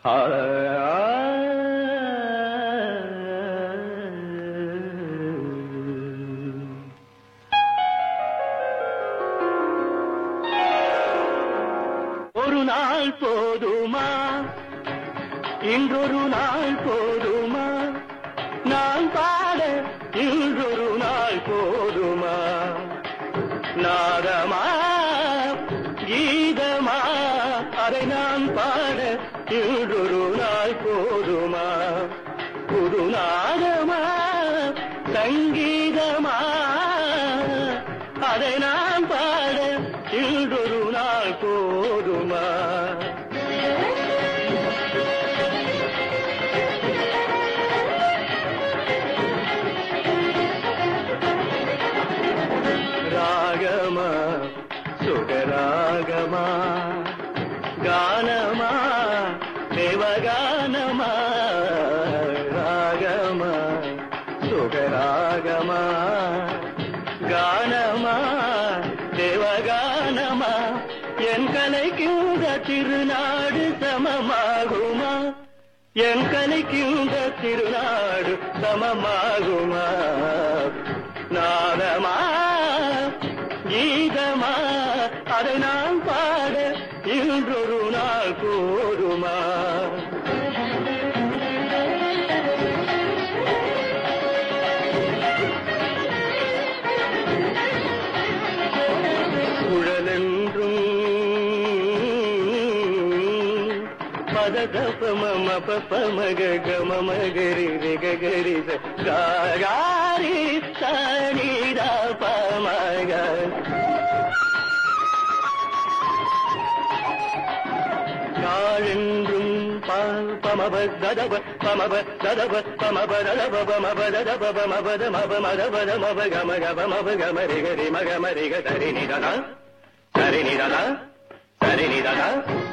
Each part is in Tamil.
ஒரு நாள் போதுமா இன்றொரு நாள் போதுமா நான் பாட இன்றொரு நாள் போதுமா நாதமா கீதமா அதை நான் பாட இன்றொரு நாள் போதுமா புது நாதமா சங்கீதமா அதை நான் பாட இன்றொரு நாள் போதுமா ராகமா சுகராகமா கானமா தேவகானமா ராகமா சுகராகமா கானமா தேவகானமா என் கலைக்கின்ற திருநாடு சமமாகுமா என் கலைக்கின்ற திருநாடு சமமாகுமா நாதமா கீதமா அதை நான் பாட இன்றொரு நாள் போதுமா குழலென்றும் பதத பம பமக கம மகரி ரிகரி காரி சனிதா பமக யாழென்றும் பால் பமப ததப பமப ததப பமப ததப பமப ததப பமப தமப மதப தமப கம கப மப கம ரிகரி மக மரிக சரி நிதனா சரி நிதனா சரி நிதனா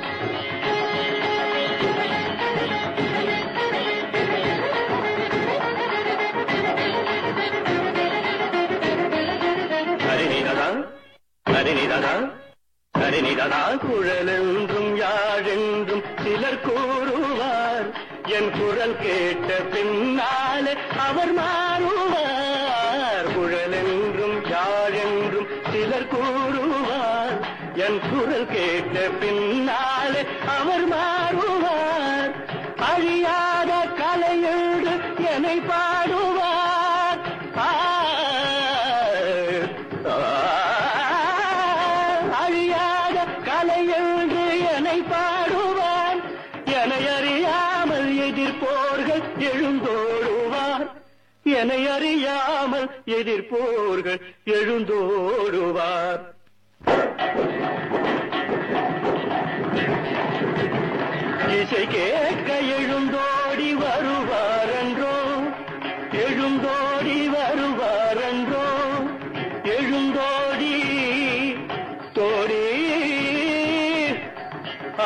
சரிநிதா சரிநிதா சரிநிதா குழலென்றும் யாழென்றும் சிலர் கூறுவார் என் குரல் கேட்ட பின்னாலே அவர் மாறுவார் குழலென்றும் யாழென்றும் சிலர் கூறுவார் என் குரல் கேட்ட பின்னாலே அவர் மாறுவார் அழியாத கலையோடு என்னை பாடுவார் ஆ, ஆ, அழியாத கலையென்று என்னை பாடுவான் என்னை அறியாமல் எதிர்ப்போர்கள் எழுந்தோடுவார் என்னை அறியாமல் எதிர்ப்போர்கள் எழுந்தோடுவார் இசை கேட்க எழுந்தோடி வருவாரன்றோ எழுந்தோடி வருவாரன்றோ எழுந்தோடி தோடி ஆ,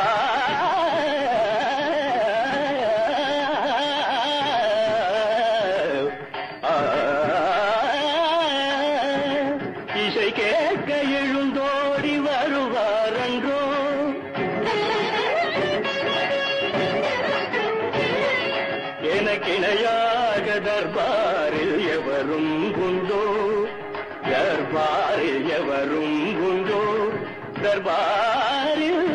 ஆ, இசை கேட்க எழுந்தோடி வருவாரன்றோ எனக்கிணையாக தர்பாரில் எவரும் உண்டோ தர்பாரில் எவரும் உண்டோ தர்பாரில்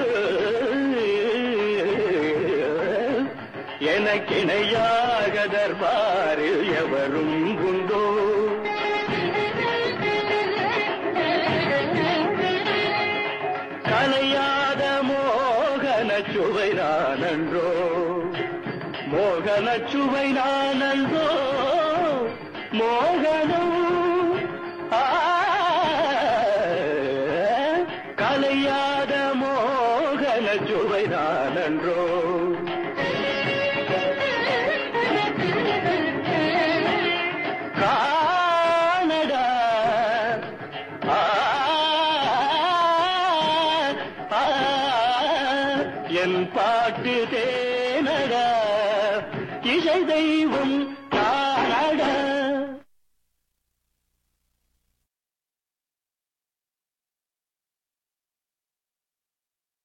எனக்கிணையாக தர்பாரில் எவரும் உண்டோ கலையாத மோகன சுவை நானன்றோ மோகன சுவை நானன்றோ மோகனம் ஆ, கலையாத மோகன சுவை நானன்றோ காணடா ஆ, ஆ, என் பாட்டு தேனடா இசை தெய்வம்